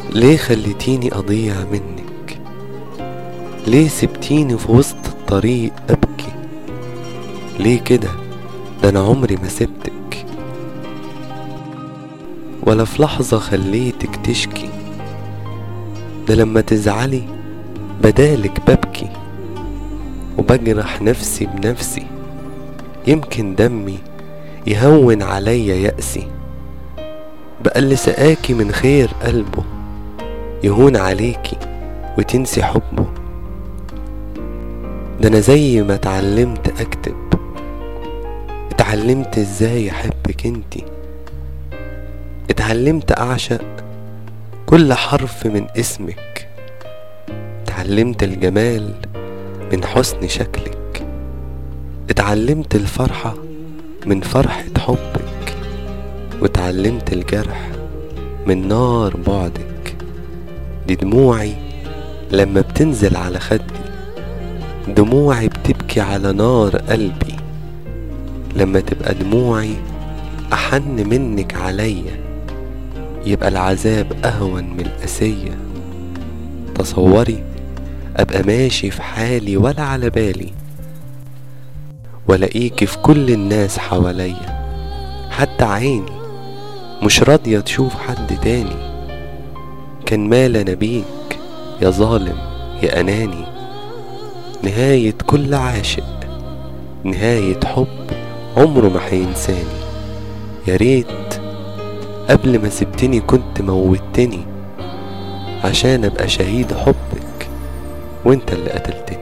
ليه خليتيني أضيع منك ليه سبتيني في وسط الطريق أبكي ليه كده ده أنا عمري ما سبتك ولا في لحظة خليتك تشكي ده لما تزعلي بدالك ببكي وبجرح نفسي بنفسي يمكن دمي يهون عليا يأسي بقى اللي سقاكي من خير قلبه يهون عليكي وتنسي حبه ده انا زي ما اتعلمت اكتب اتعلمت ازاي احبك انتي اتعلمت اعشق كل حرف من اسمك اتعلمت الجمال من حسن شكلك اتعلمت الفرحة من فرحة حبك واتعلمت الجرح من نار بعدك دي دموعي لما بتنزل على خدي دموعي بتبكي على نار قلبي لما تبقى دموعي أحن منك عليا يبقى العذاب أهون من الأسية تصوري أبقى ماشي في حالي ولا على بالي ولاقيكي في كل الناس حواليا حتى عيني مش راضية تشوف حد تاني كان مال أنا بيك يا ظالم يا أناني نهاية كل عاشق نهاية حب عمره ما هينساني يا ريت قبل ما سبتني كنت موتني عشان ابقى شهيد حبك وانت اللي قتلتني